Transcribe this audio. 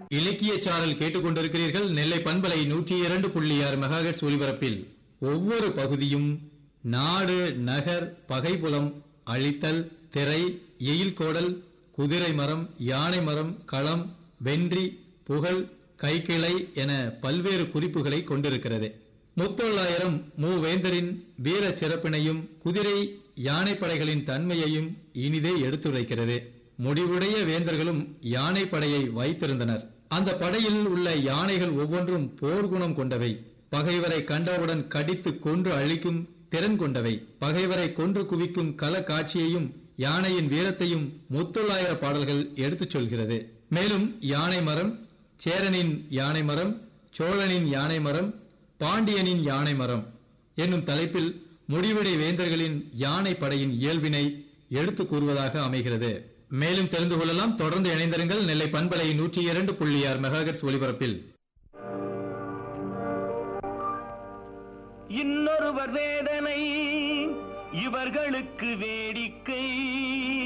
இலக்கிய சாரல் கேட்டுக்கொண்டிருக்கிறீர்கள் நெல்லை பண்பலை நூற்றி இரண்டு புள்ளி ஆறு மெகாஹெட்ஸ் ஒலிபரப்பில் ஒவ்வொரு பகுதியும் நாடு நகர் பகைப்புலம் அழித்தல் திரை எயில்கோடல் குதிரை மரம் யானை மரம் களம் வென்றி புகழ் கைக்கிளை என பல்வேறு குறிப்புகளை கொண்டிருக்கிறது முத்தொள்ளாயிரம் மூவேந்தரின் வீர சிறப்பினையும் குதிரை யானைப்படைகளின் தன்மையையும் இனிதே எடுத்துரைக்கிறது முடிவுடைய வேந்தர்களும் யானைப்படையை வைத்திருந்தனர் அந்த படையில் உள்ள யானைகள் ஒவ்வொன்றும் போர்க்குணம் கொண்டவை பகைவரை கண்டவுடன் கடித்து கொன்று அழிக்கும் திறன் கொண்டவை பகைவரை கொன்று குவிக்கும் கல காட்சியையும் யானையின் வீரத்தையும் முத்தொள்ளாயிர பாடல்கள் எடுத்துச் சொல்கிறது மேலும் யானை மரம் சேரனின் யானை மரம் சோழனின் யானை மரம் பாண்டியனின் யானை மரம் என்னும் தலைப்பில் முடிவிடை வேந்தர்களின் யானை படையின் இயல்பினை எடுத்து கூறுவதாக அமைகிறது மேலும் தெரிந்து கொள்ளலாம் தொடர்ந்து இணைந்திருங்கள் நெல்லை பண்பலை நூற்றி இரண்டு புள்ளி ஆறு மெகாஹெட்ஸ் ஒலிபரப்பில் இன்னொருவர் வேதனை இவர்களுக்கு வேடிக்கை